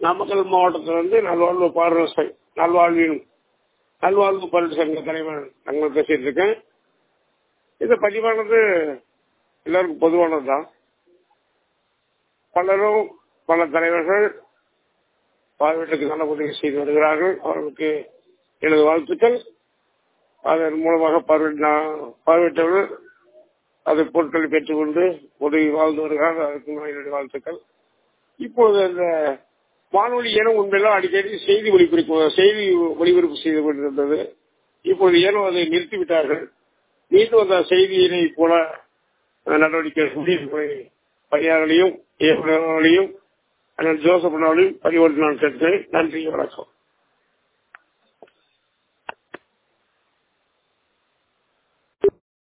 நாமக்கல் மாவட்டத்திலிருந்து நல்வாழ்வு பார்வை சங்க நல்வாழ்வின் நல்வாழ்வு பருள் சங்க தலைவர் நாங்கள் பேசிட்டு இருக்கேன் இந்த பதிவானது எல்லாருக்கும் பொதுவானது தான் பலரும் பல தலைவர்கள் பார்வையிட்டுக்கு நல்ல உதவி செய்து வருகிறார்கள் அவர்களுக்கு எனது வாழ்த்துக்கள் அதன் மூலமாக பார்வையிட்ட பார்வையிட்டவர்கள் அது பொருட்களை பெற்றுக்கொண்டு உதவி வாழ்ந்து வருகிறார்கள் அதற்கு என்னுடைய வாழ்த்துக்கள் இப்பொழுது இந்த வானொலி ஏனோ உண்மையெல்லாம் அடிக்கடி செய்தி ஒளிபரப்பு செய்தி ஒளிபரப்பு செய்து கொண்டிருந்தது இப்பொழுது ஏனோ அதை நிறுத்திவிட்டார்கள் மீண்டும் அந்த செய்தியினை போல நடவடிக்கை பணியாளர்களையும் இயக்குநர்களையும் அண்ணன் ஜோசப் அவர்களையும் பரிவர்த்தனை நான் கேட்கிறேன் நன்றி வணக்கம்